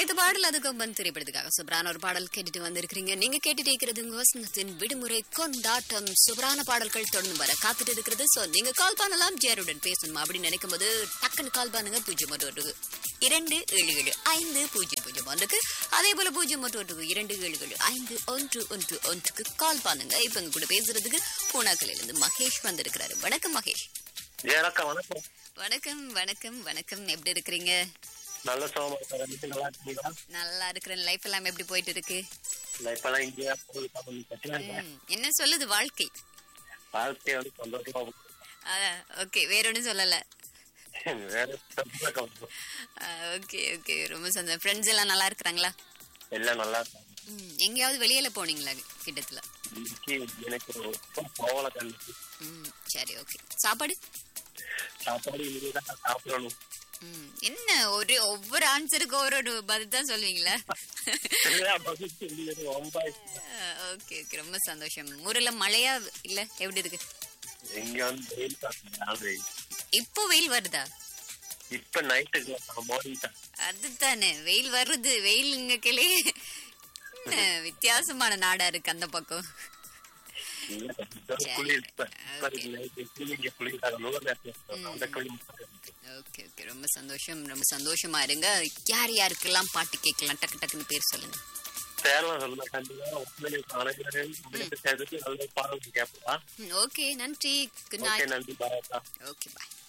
ஒழித்த பாடல் அது கொம்பன் திரைப்படத்துக்காக சூப்பரான ஒரு பாடல் கேட்டுட்டு வந்திருக்கிறீங்க நீங்க கேட்டுட்டு இருக்கிறது உங்க வசந்தத்தின் விடுமுறை கொண்டாட்டம் சூப்பரான பாடல்கள் தொடர்ந்து வர காத்துட்டு இருக்கிறது சோ நீங்க கால் பண்ணலாம் ஜேருடன் பேசணும் அப்படின்னு நினைக்கும் போது டக்குன்னு கால் பண்ணுங்க பூஜ்ஜியம் ஒன்று ஒன்று இரண்டு ஏழு ஏழு ஐந்து பூஜ்ஜியம் பூஜ்ஜியம் ஒன்றுக்கு அதே போல பூஜ்ஜியம் ஒன்று ஒன்று இரண்டு ஏழு ஏழு ஐந்து ஒன்று ஒன்று ஒன்றுக்கு கால் பண்ணுங்க இப்ப உங்க கூட பேசுறதுக்கு பூனாக்கலில் இருந்து மகேஷ் வந்திருக்கிறாரு வணக்கம் மகேஷ் ஜெயலக்கா வணக்கம் வணக்கம் வணக்கம் வணக்கம் எப்படி இருக்கிறீங்க நல்ல சோமா சார் இன்னைக்கு நல்லா இருக்கீங்களா நல்லா இருக்கிறேன் லைஃப் எல்லாம் எப்படி போயிட்டு இருக்கு நான் இப்பெல்லாம் இந்தியா போய் கட்டினாங்க ம், என்ன சொல்லுது வாழ்க்கை வாழ்க்கையை வந்து சந்தோஷமா ஓகே வேற ஒன்றும் சொல்லல போகுது. வேற சந்தோஷமா போகுது. ஓகே ஓகே ரொம்ப சந்தோஷம் ஃப்ரெண்ட்ஸ் எல்லாம் நல்லா இருக்கிறாங்களா எல்லாம் நல்லா இருக்காங்க ம், எங்கேயாவது வெளியில போனீங்களா கிட்டத்துல இன்னைக்கு எனக்கு ரொம்ப போகல கண்டிச்சு ம் சரி ஓகே சாப்பாடு சாப்பாடு இனிமேதான் சாப்பிடணும் ம், என்ன ஒரு ஒவ்வொரு ஆன்சருக்கு ஒவ்வொரு பதில் தான் சொல்லுவீங்களா சரியா, பதில் சொல்லிடுறது ரொம்ப ஓகே ஓகே ரொம்ப சந்தோஷம் ஊர்ல மழையா இல்ல எப்படி இருக்கு இங்க வந்து வெயில் தான் வெயில் இப்போ வெயில் வருதா இப்ப நைட்டுக்கு மார்னிங் தான் அதுதானே வெயில் வருது வெயில் இங்க கிளே என்ன வித்தியாசமான நாடா இருக்கு அந்த பக்கம் இல்ல, இப்ப குளிர் இப்ப இப்ப இருக்கு night. இப்ப இங்க குளிர் தான். நூறு நேரத்துல அந்த குளிர் இருக்கு. ஓகே ஓகே ரொம்ப சந்தோஷம் ரொம்ப சந்தோஷமா இருங்க யார் யாருக்கெல்லாம் பாட்டு கேட்கலாம் டக்கு டக்குன்னு பேர் சொல்லுங்க சேலம் சொல்ல கண்டிப்பா உண்மையிலே அனைவரையும் உங்களுக்கு சேர்த்து நல்ல பாடல் கேட்பா ஓகே நன்றி குட் ஓகே நைட் நன்றி பாயக்கா ஓகே பாய்